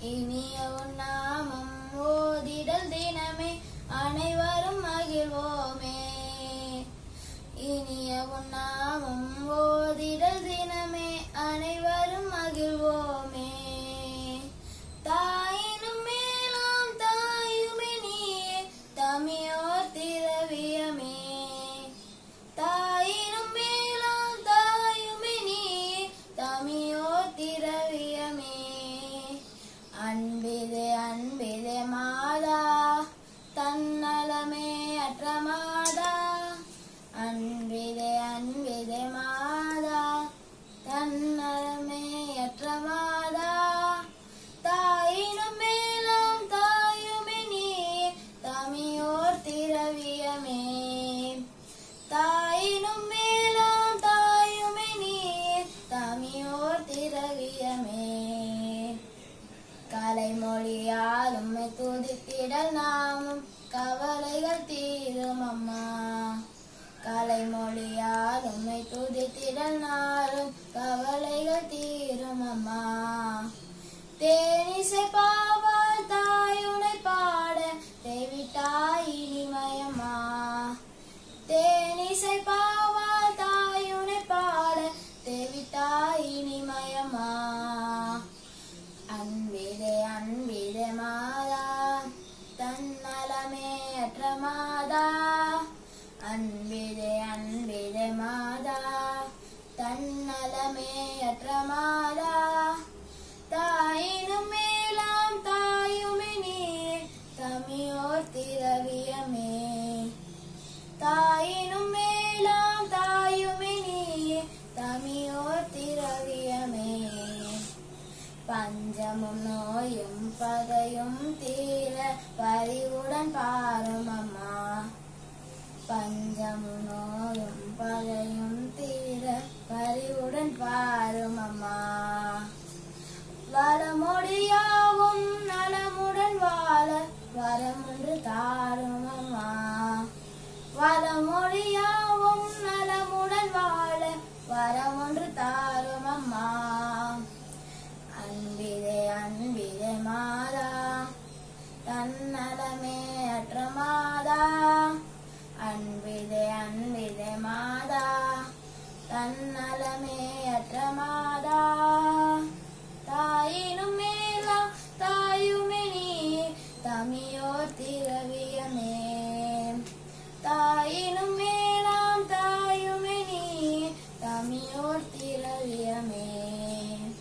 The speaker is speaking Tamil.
இனிய உன் நாமம் ஓதிடல் தினமே அனைவரும் மகிழ்வோமே இனிய உன் நாமம் ஓதிடல் தினமே அனைவரும் மகிழ்வோமே தாயினும் மேலாம் தாயுமே நீயே தமியோர் திரவியமே தாயினும் மேலாம் தாயுமே நீயே தமியோர் திரவியமே அன்பிதே அன்பிதே மாதா தன்னலமே அற்ற மாதா அன்பிதே அன்பிதே மாதா தன்னலமே அற்ற மாதா தாயினும் மேலாம் தாயுமே நீ தமியோர் திரவியமே தாயினும் மேலாம் தாயுமே நீ தமியோர் திரவியமே கலைமொழியாலும் துதித்திடல் நாமும் கவலைகள் தீரும் அம்மா கலைமொழியாலும் துதித்திடல் நாளும் கவலைகள் தீரும் அம்மா தேனிசை பாவால் தாயுனை பாட தேவிட்டாய் இனிமயம்மா தேனிசை பாவால் தாயுனை பாட தேவிட்டாய் இனிமயம்மா அன்பிதே அன்பிதே மாதா தன்னலமே அற்ற மாதா அன்பிதே அன்பிதே மாதா தன்னலமே அற்ற மாதா தாயினும் மேலாம் தாயுமே நீ தமியோர் திரவியமே தாயினும் மேலாம் தாயுமே நீ தமியோர் திரவியமே பஞ்சமும் நோயும் பகையும் தீர பறிவுடன் பாரும் அம்மா பஞ்சமும் நோயும் பகையும் தீர பறிவுடன் பாரும் அம்மா வளமொழியாவும் நலமுடன் வாழ வரமொன்று தாரும் அம்மா வளமொழியாவும் நலமுடன் வாழ வரமொன்று தாரும் அம்மா அன்பிதே அன்பிதே மாதா தன்னலமே அற்ற மாதா அன்பிதே அன்பிதே மாதா தன்னலமே அற்ற மாதா தாயினும் மேலா தாயுமே நீ தமியோர் திரவியமே தாயினும் மேலாம் தாயுமே நீ தமியோர் திரவியமே